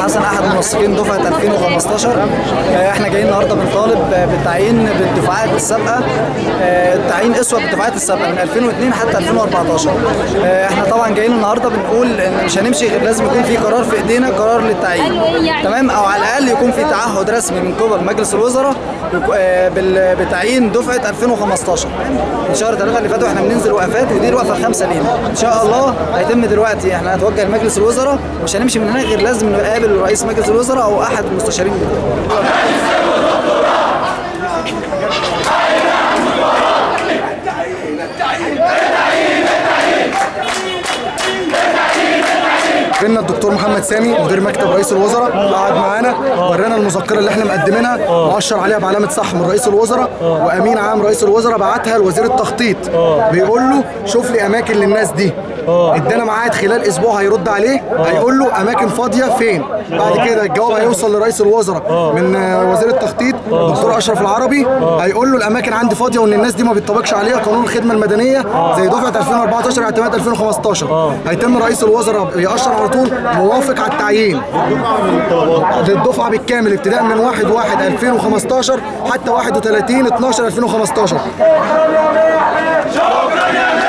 حسن احد منسقين دفعه 2015 آه، احنا جايين النهارده بنطالب آه، بالتعيين بالدفعات السابقه آه، التعيين اسوه بالدفعات السابقه من 2002 حتى 2014 آه، احنا طبعا جايين النهارده بنقول ان مش هنمشي غير لازم يكون في قرار في ايدينا قرار للتعيين تمام او على الاقل يكون في تعهد رسمي من قبل مجلس الوزراء يك- آه، بال- بتعيين دفعه 2015 من شهر 3 اللي فاتوا احنا بننزل وقفات ودي الوقفه الخامسه لينا ان شاء الله هيتم دلوقتي احنا هنتوجه لمجلس الوزراء مش هنمشي من هنا غير لازم نقابل رئيس مجلس الوزراء او احد المستشارين بتوعه جبنا الدكتور محمد سامي مدير مكتب رئيس الوزراء قعد معانا ورانا المذكره اللي احنا مقدمينها مؤشر عليها بعلامه صح من رئيس الوزراء وامين عام رئيس الوزراء بعتها لوزير التخطيط بيقول له شوف لي اماكن للناس دي ادانا ميعاد خلال اسبوع هيرد عليه هيقول له اماكن فاضيه فين بعد كده الجواب هيوصل لرئيس الوزراء من آه، وزير التخطيط الدكتور اشرف العربي هيقول له الاماكن عندي فاضيه وان الناس دي ما بيطبقش عليها قانون الخدمه المدنيه زي دفعه 2014 اعتماد 2015 هيتم رئيس الوزراء يأشر على طول موافق على التعيين للدفعه بالكامل ابتداء من 1 1 2015 حتى 31 12 2015 شكرا يا